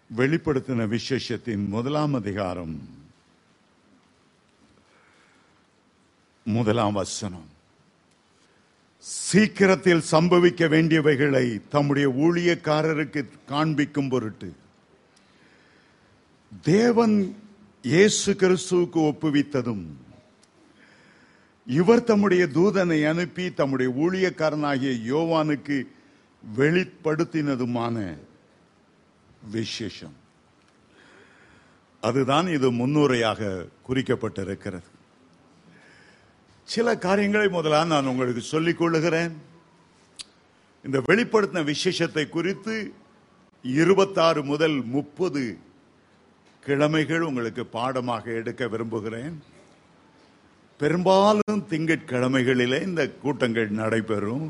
வெளிப்படுத்தின விசேஷத்தின் முதலாம் அதிகாரம் முதலாம் வசனம் சீக்கிரத்தில் சம்பவிக்க வேண்டியவைகளை தம்முடைய ஊழியக்காரருக்கு காண்பிக்கும் பொருட்டு தேவன் இயேசு கிறிஸ்துவுக்கு ஒப்புவித்ததும் இவர் தம்முடைய தூதனை அனுப்பி தம்முடைய ஊழியக்காரனாகிய யோவானுக்கு வெளிப்படுத்தினதுமான விசேஷம் அதுதான் இது முன்னுரையாக குறிக்கப்பட்டிருக்கிறது சில காரியங்களை முதலாக நான் உங்களுக்கு சொல்லிக் கொள்ளுகிறேன் இந்த வெளிப்படுத்தின விசேஷத்தை குறித்து இருபத்தாறு முதல் முப்பது கிழமைகள் உங்களுக்கு பாடமாக எடுக்க விரும்புகிறேன் பெரும்பாலும் திங்கட்கிழமைகளிலே இந்த கூட்டங்கள் நடைபெறும்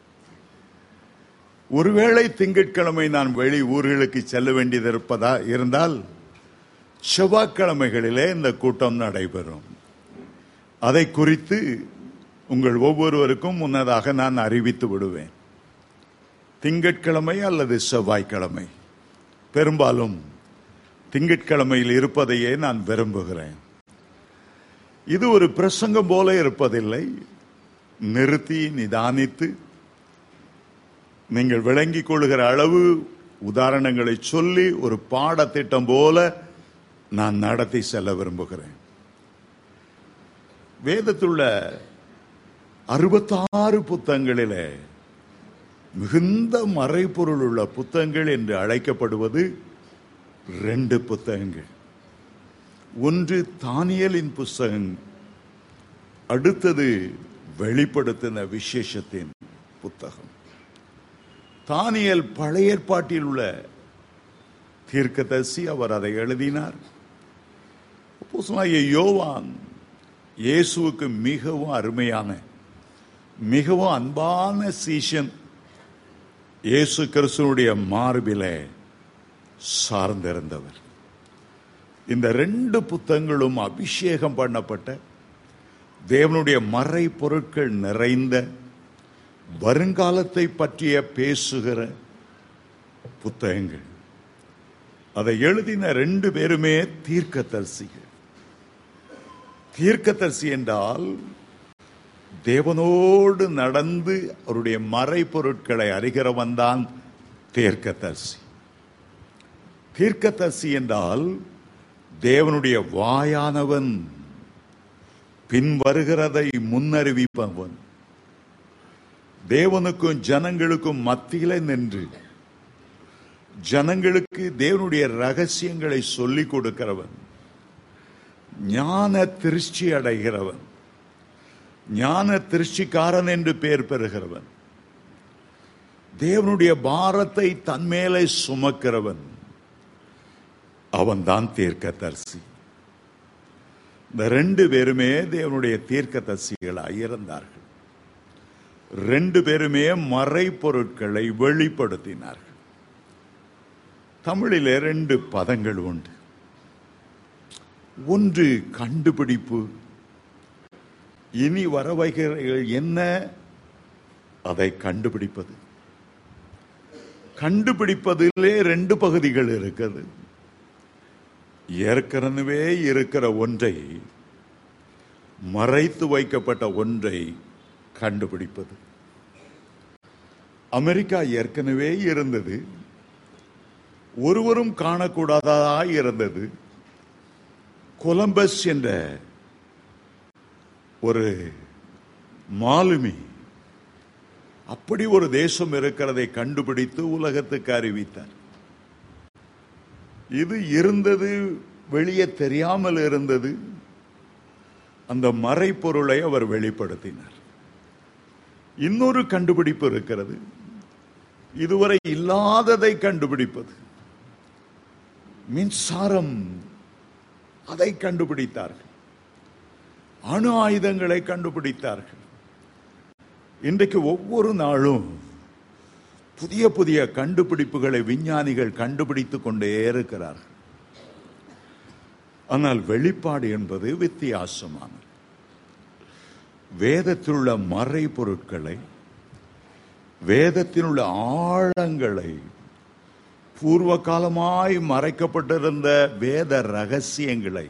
ஒருவேளை திங்கட்கிழமை நான் வெளி ஊர்களுக்கு செல்ல வேண்டியது இருப்பதா இருந்தால் செவ்வாய்க்கிழமைகளிலே இந்த கூட்டம் நடைபெறும் அதை குறித்து உங்கள் ஒவ்வொருவருக்கும் முன்னதாக நான் அறிவித்து விடுவேன் திங்கட்கிழமை அல்லது செவ்வாய்க்கிழமை பெரும்பாலும் திங்கட்கிழமையில் இருப்பதையே நான் விரும்புகிறேன் இது ஒரு பிரசங்கம் போல இருப்பதில்லை நிறுத்தி நிதானித்து நீங்கள் விளங்கிக் கொள்ளுகிற அளவு உதாரணங்களை சொல்லி ஒரு பாடத்திட்டம் போல நான் நடத்தி செல்ல விரும்புகிறேன் வேதத்துள்ள அறுபத்தாறு புத்தகங்களிலே மிகுந்த மறைபொருள் உள்ள புத்தகங்கள் என்று அழைக்கப்படுவது ரெண்டு புத்தகங்கள் ஒன்று தானியலின் புஸ்தகம் அடுத்தது வெளிப்படுத்தின விசேஷத்தின் புத்தகம் தானியல் பழைய ஏற்பாட்டில் உள்ள தீர்க்கதரிசி அவர் அதை எழுதினார் அப்போஸ்தலனாகிய யோவான் இயேசுவுக்கு மிகவும் அருமையான மிகவும் அன்பான சீஷன் இயேசு கிறிஸ்துவனுடைய மார்பிலே சார்ந்திருந்தவர் இந்த ரெண்டு புத்தகங்களும் அபிஷேகம் பண்ணப்பட்ட தேவனுடைய மறை பொருட்கள் நிறைந்த வருங்காலத்தை பற்றிய பேசுகிற புத்தகங்கள் அதை எழுதின ரெண்டு பேருமே தீர்க்கதரிசிகள் தீர்க்கதரிசி என்றால் தேவனோடு நடந்து அவருடைய மறை பொருட்களை அறிகிறவன் தான் தீர்க்கதரிசி தீர்க்கதரிசி என்றால் தேவனுடைய வாயானவன் பின் வருகிறதை முன்னறிவிப்பவன் தேவனுக்கும் ஜனங்களுக்கும் மத்தியில நின்று ஜனங்களுக்கு தேவனுடைய ரகசியங்களை சொல்லிக் கொடுக்கிறவன் ஞான திருஷ்டி அடைகிறவன் ஞான திருஷ்டிக்காரன் என்று பெயர் பெறுகிறவன் தேவனுடைய பாரத்தை தன்மேலே சுமக்கிறவன் அவன்தான் தீர்க்கதரிசி இந்த ரெண்டு பேருமே தேவனுடைய தீர்க்கதரிசிகளாய் இருந்தார்கள் ரெண்டு பேருமே மறைப்பொருட்களை வெளிப்படுத்தினார்கள் தமிழிலே ரெண்டு பதங்கள் உண்டு ஒன்று கண்டுபிடிப்பு இனி வரவைகள் என்ன அதை கண்டுபிடிப்பது கண்டுபிடிப்பதிலே ரெண்டு பகுதிகள் இருக்குது ஏற்கனவே இருக்கிற ஒன்றை மறைத்து வைக்கப்பட்ட ஒன்றை கண்டுபிடிப்பது அமெரிக்கா ஏற்கனவே இருந்தது ஒருவரும் காணக்கூடாததாய் இருந்தது கொலம்பஸ் என்ற ஒரு மாலுமி அப்படி ஒரு தேசம் இருக்கிறதை கண்டுபிடித்து உலகத்துக்கு அறிவித்தார் இது இருந்தது வெளியே தெரியாமல் இருந்தது அந்த மறைப்பொருளை அவர் வெளிப்படுத்தினார் இன்னொரு கண்டுபிடிப்பு இருக்கிறது இதுவரை இல்லாததை கண்டுபிடிப்பது மின்சாரம் அதை கண்டுபிடித்தார்கள் அணு ஆயுதங்களை கண்டுபிடித்தார்கள் இன்றைக்கு ஒவ்வொரு நாளும் புதிய புதிய கண்டுபிடிப்புகளை விஞ்ஞானிகள் கண்டுபிடித்துக் கொண்டே இருக்கிறார்கள் ஆனால் வெளிப்பாடு என்பது வித்தியாசமானது வேதத்திலுள்ள மறைபொருட்களை வேதத்திலுள்ள ஆழங்களை பூர்வ காலமாய் மறைக்கப்பட்டிருந்த வேத ரகசியங்களை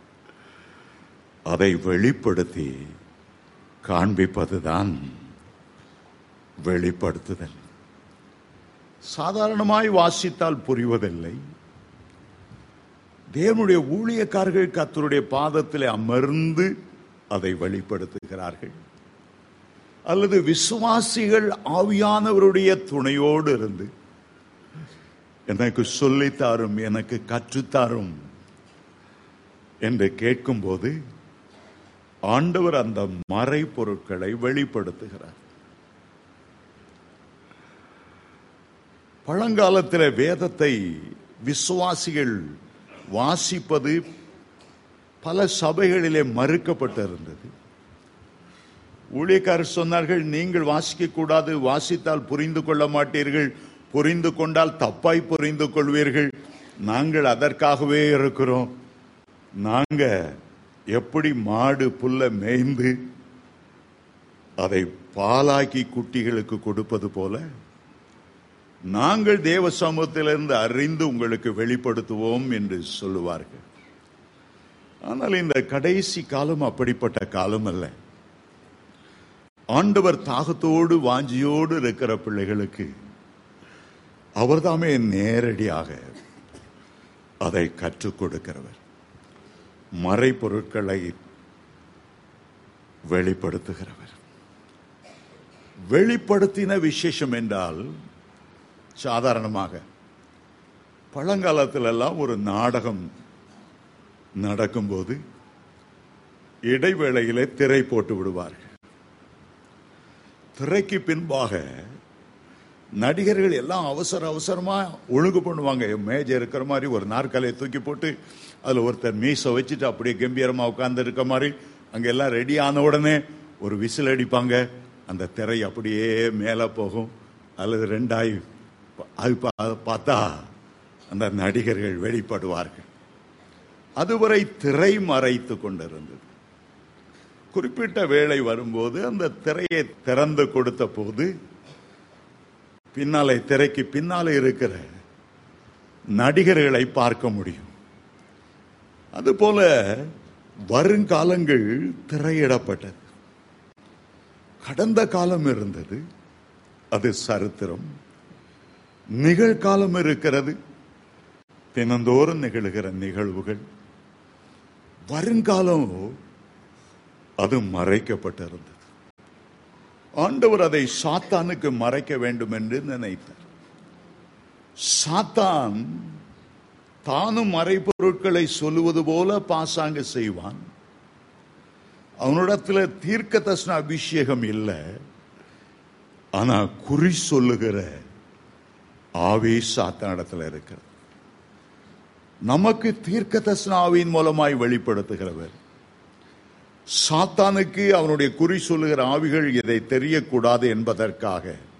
அதை வெளிப்படுத்தி காண்பிப்பதுதான் வெளிப்படுத்துதல் சாதாரணமாய் வாசித்தால் புரிவதில்லை தேவனுடைய ஊழியக்காரர்கள் கத்தருடைய பாதத்தில் அமர்ந்து அதை வெளிப்படுத்துகிறார்கள் அல்லது விசுவாசிகள் ஆவியானவருடைய துணையோடு இருந்து எனக்கு சொல்லித்தாரும் எனக்கு கற்றுத்தாரும் என்று கேட்கும்போது ஆண்டவர் அந்த மறை பொருட்களை வெளிப்படுத்துகிறார் பழங்காலத்தில் வேதத்தை விசுவாசிகள் வாசிப்பது பல சபைகளிலே மறுக்கப்பட்டிருந்தது ஊழியக்காரர் சொன்னார்கள் நீங்கள் வாசிக்க கூடாது வாசித்தால் புரிந்து கொள்ள மாட்டீர்கள் புரிந்து கொண்டால் தப்பாய் புரிந்து கொள்வீர்கள் நாங்கள் அதற்காகவே இருக்கிறோம் நாங்க எப்படி மாடு புல்ல மேய்ந்து அதை பாலாக்கி குட்டிகளுக்கு கொடுப்பது போல நாங்கள் தேவ சமூகத்திலிருந்து அறிந்து உங்களுக்கு வெளிப்படுத்துவோம் என்று சொல்லுவார்கள் ஆனால் இந்த கடைசி காலம் அப்படிப்பட்ட காலம் அல்ல ஆண்டவர் தாகத்தோடு வாஞ்சியோடு இருக்கிற பிள்ளைகளுக்கு அவர்தாமே நேரடியாக அதை கற்றுக் கொடுக்கிறவர் மறைப்பொருட்களை வெளிப்படுத்துகிறவர் வெளிப்படுத்தின விசேஷம் என்றால் சாதாரணமாக பழங்காலத்திலெல்லாம் ஒரு நாடகம் நடக்கும்போது இடைவேளையிலே திரை போட்டு விடுவார்கள் திரைக்கு பின்பாக நடிகர்கள் எல்லாம் அவசர அவசரமா ஒழுங்கு பண்ணுவாங்க மேஜை இருக்கிற மாதிரி ஒரு நாற்காலியை தூக்கி போட்டு அதுல ஒருத்தர் மீசை வச்சுட்டு அப்படியே கம்பீரமா உட்கார்ந்து இருக்க மாதிரி அங்க எல்லாம் ரெடி ஆன உடனே ஒரு விசில் அடிப்பாங்க அந்த திரை அப்படியே மேல போகும் அல்லது ரெண்டாய் அது பா- பார்த்தா அந்த நடிகர்கள் வெளிப்படுவார்கள் அதுவரை திரை மறைத்து கொண்டிருந்தது குறிப்பிட்ட வேளை வரும்போது அந்த திரையை திறந்து கொடுத்த போது பின்னாலே திரைக்கு பின்னாலே இருக்கிற நடிகர்களை பார்க்க முடியும் அதுபோல வருங்காலங்கள் திரையிடப்பட்டது கடந்த காலம் இருந்தது அது சரித்திரம் நிகழ்காலம் இருக்கிறது தினந்தோறும் நிகழ்கிற நிகழ்வுகள் வருங்காலம் அது மறைக்கப்பட்டிருந்தது ஆண்டவர் அதை சாத்தானுக்கு மறைக்க வேண்டும் என்று நினைத்தார் சாத்தான் தானும் மறைப்பொருட்களை சொல்லுவது போல பாசாங்க செய்வான் அவனிடத்துல தீர்க்க தர்சன அபிஷேகம் இல்லை ஆனா குறி சொல்லுகிற ஆவி சாத்தானிடத்துல இருக்கிறது நமக்கு தீர்க்க தர்சன ஆவியின் மூலமாய் வெளிப்படுத்துகிறவர் சாத்தானுக்கு அவனுடைய குறி சொல்லுகிற ஆவிகள் இதை தெரியக்கூடாது என்பதற்காக